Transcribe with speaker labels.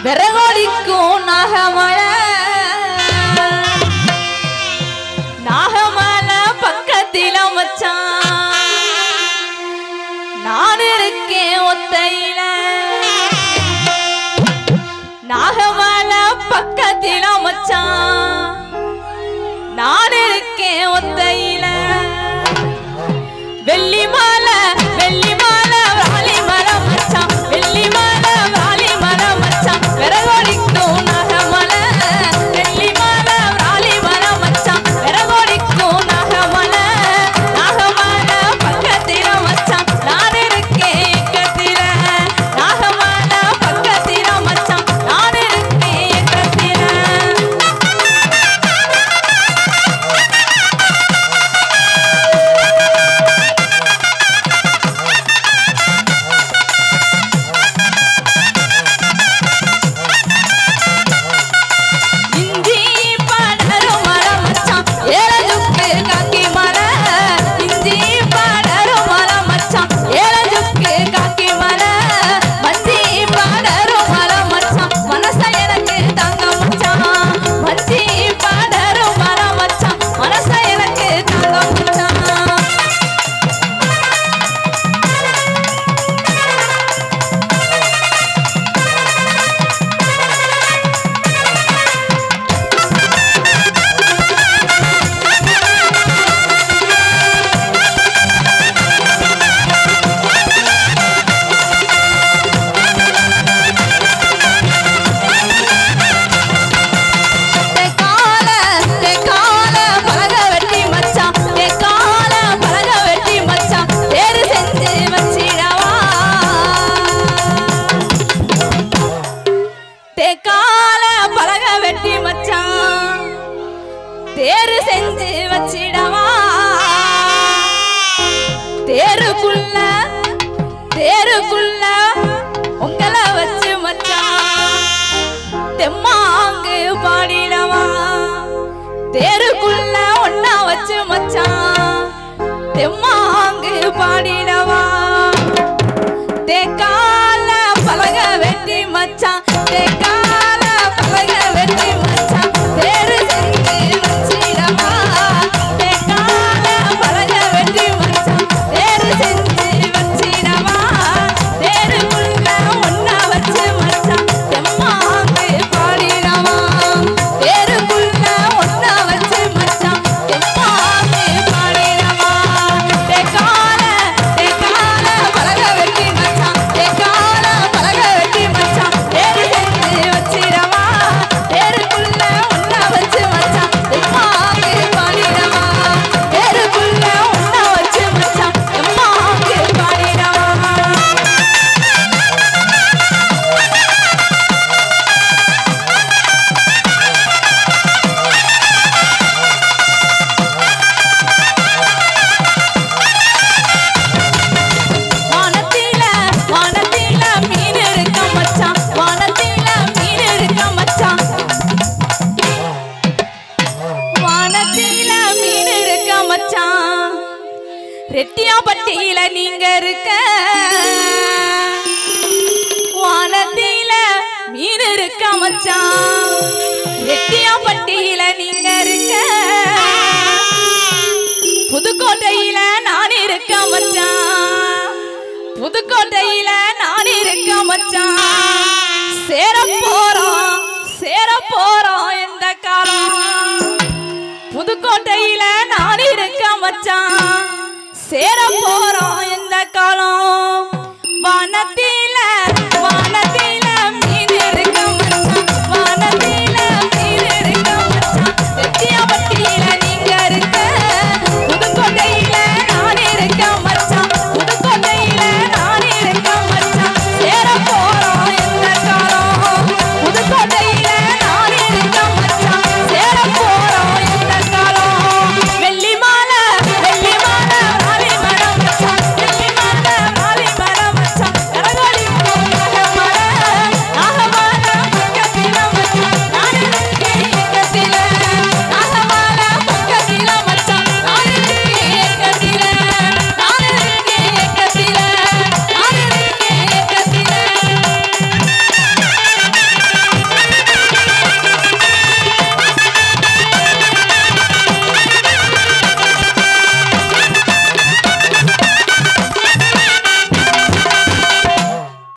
Speaker 1: விறகொலிக்கும் நாகமலை நாகமலை பக்கத்தில மச்சான் நான் இருக்கேன் ஒத்தையில நாகமலை பக்கத்தில மச்சான் நான் இருக்கேன் ஒத்தையில வெள்ளி மாலை வெள்ளி மாலை வாலி மரம் மச்சான் வெள்ளி மாலை வாலி மரம் மச்சான் விறகோடிக்கும் நகமலை வெள்ளி மாலை வாலி மரம் மச்சான் விறகோடிக்கும் நகமலை நாகமலை பக்கத்தில மச்சான் நான் இருக்கேன் எக்கத்தில நாகமலை பக்கத்தில மச்சான் நான் இருக்கேன் எக்கத்தில இஞ்சி படரும் மரம் மச்சான் ஏழஞ்சுக்கு காக்கி மரம் இஞ்சி படரும் மரம் மச்சான் ஏழஞ்சுக்கு காக்கி மரம் மஞ்சி படரும் மரம் மச்சான் மனச எனக்கு தாங்க மச்சான் மஞ்சி படரும் மரம் மச்சான் மனச எனக்கு தாங்க மச்சான் தெக்கால தெக்கால பலக வெட்டி மச்சான் தெக்கால பலக வெட்டி மச்சான் தேரு செஞ்சு வச்சிடவா தெக்கால பலக வெட்டி மச்சான் தேரு செஞ்சு வச்சிடவா தேருக்குள்ள தேருக்குள்ள உங்களை வச்சு மச்சான் தெம்மாங்கு பாடிடவா தேருக்குள்ள ஒன்னா வச்சு மச்சான் தெம்மாங்கு பாடிடவா தேக்கால பலக வெட்டி மச்சான் தேக்கால பலக வெட்டி மச்சான் தேரு செஞ்சு வச்சிடவா தேக்கால பலக வெட்டி மச்சான் தேரு செஞ்சு வச்சிடவா தேருக்குள்ள ஒன்னா வச்சு மச்சான் தெம்மாங்கு பாடிடவா தேருக்குள்ள ஒன்னா வச்சு மச்சான் தெம்மாங்கு பாடிடவா தேக்கால தேக்கால பலக வெட்டி மச்சான் தேக்கால பலக வெட்டி மச்சான் தேரு செஞ்சு வச்சிடவா தேருக்குள்ள ஒன்னா வச்சு மச்சான் தெம்மாங்கு பாடிடவா தேருக்குள்ள ஒன்னா வச்சு மச்சான் தெம்மாங்கு பாடிடவா வானத்தில வானத்தில மீன் இருக்க மச்சான் வானத்தில மீன் இருக்க மச்சான் வானத்தில மீன் இருக்க மச்சான் ரெட்டியாப்பட்டியில நீங்க இருக்க வானத்தில மீன் இருக்க மச்சான் ரெட்டியாப்பட்டியில நீங்க இருக்க புதுக்கோட்டையில நான் இருக்க மச்சான் புதுக்கோட்டையில நான் இருக்க மச்சான் சேர போறோம் சேர போறோம் இந்த காலம் புதுக்கோட்டையில நான் இருக்க மச்சான் சேர போறோம் இந்த காலம்